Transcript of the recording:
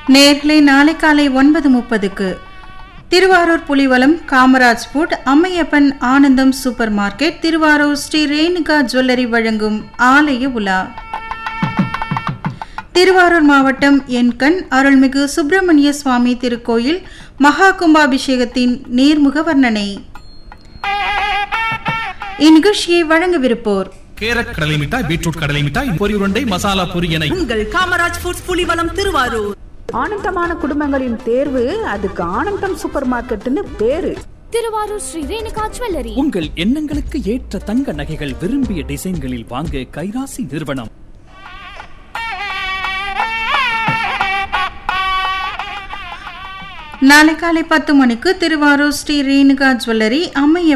நேர்களே நாளை காலை ஒன்பது முப்பதுக்கு Thiruvarur Pulivalam Kamaraj food Ammaiyappan Anandham super market Thiruvarur Sri Renuka jewellery வழங்கும் ஆலய உலா திருவாரூர் மாவட்டம் எண்கண் அருள்மிகு சுப்பிரமணிய சுவாமி திருக்கோயில் மகா கும்பாபிஷேகத்தின் நேர்முக வர்ணனை இந்நிகழ்ச்சியை வழங்கவிருப்போர் கேரட் கடலை மிட்டாய் பீட்ரூட் கடலை மிட்டாய் பொரி உருண்டை மசாலா பொரி என உங்கள் காமராஜ் ஃபுட்ஸ் புலிவலம் திருவாரூர் ஆனந்தமான குடும்பங்களின் தேர்வு அதுக்கு ஆனந்தம் சூப்பர் மார்க்கெட்னு பேரு திருவாரூர் ஸ்ரீ ரேணுகா ஜுவல்லரி உங்கள் எண்ணங்களுக்கு ஏற்ற தங்க நகைகள் விரும்பிய டிசைன்களில் வாங்க கைராசி நிறுவனம் நாளை காலை பத்து மணிக்கு திருவாரூர் ஸ்ரீ ரேணுகா ஜுவல்லரி அம்மைய